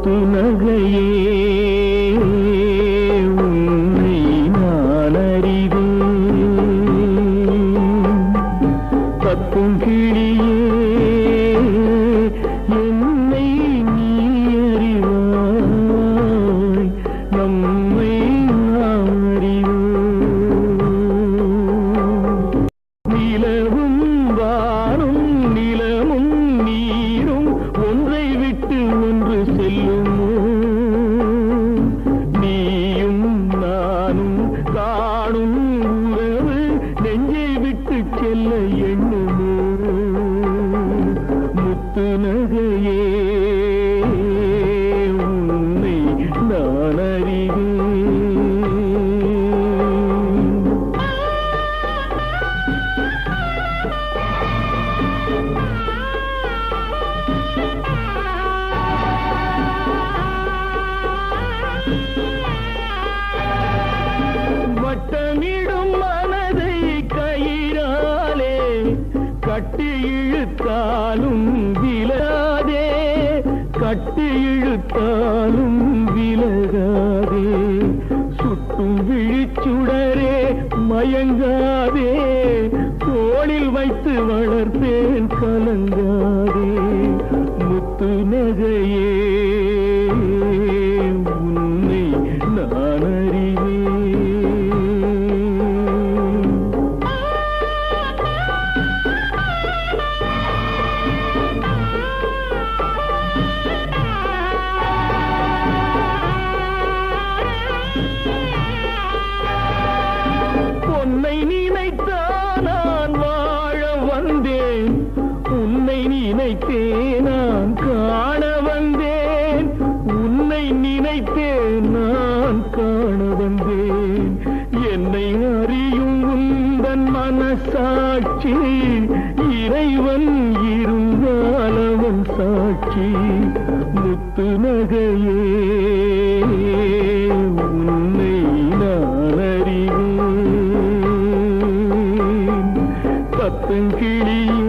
முத்து நகையே உன்னை நான் அறிவேன் கத்தும் கிளியே என்னை நீ அறிவாய் நம்மை நாம் அறிவோம் நிலவும் வானும் நிலமும் நீரும் ஒன்றை விட்டு ஒன்று செல்லுமோ நீயும் நானும் காணும் உறவு நெஞ்சை விட்டு செல்ல எண்ணுமோ முத்து நகையே உன்னை நான் அறிவேன் வட்டமிடும் மனதை கயிறாலே கட்டி இழுத்தாலும் விலகாதே கட்டி இழுத்தாலும் விலகாதே சுட்டும் விழிச்சுடரே மயங்காதே தோளில் வைத்து வளர்ப்பேன் கலங்காதே முத்து நகையே உன்னை நான் அறிவேன் பொன்னை நினைத்தான் நான் வாழ வந்தேன் உன்னை நினைத்தே நான் காண வந்தேன் உன்னை நினைத்தே நான் காண வந்தேன் என்னை அறியும் உந்தன் மனசாட்சி இறைவன் இருந்தால் அவன் சாட்சி முத்து நகையே உன்னை நான் அறிவேன் கத்தங்கிளியே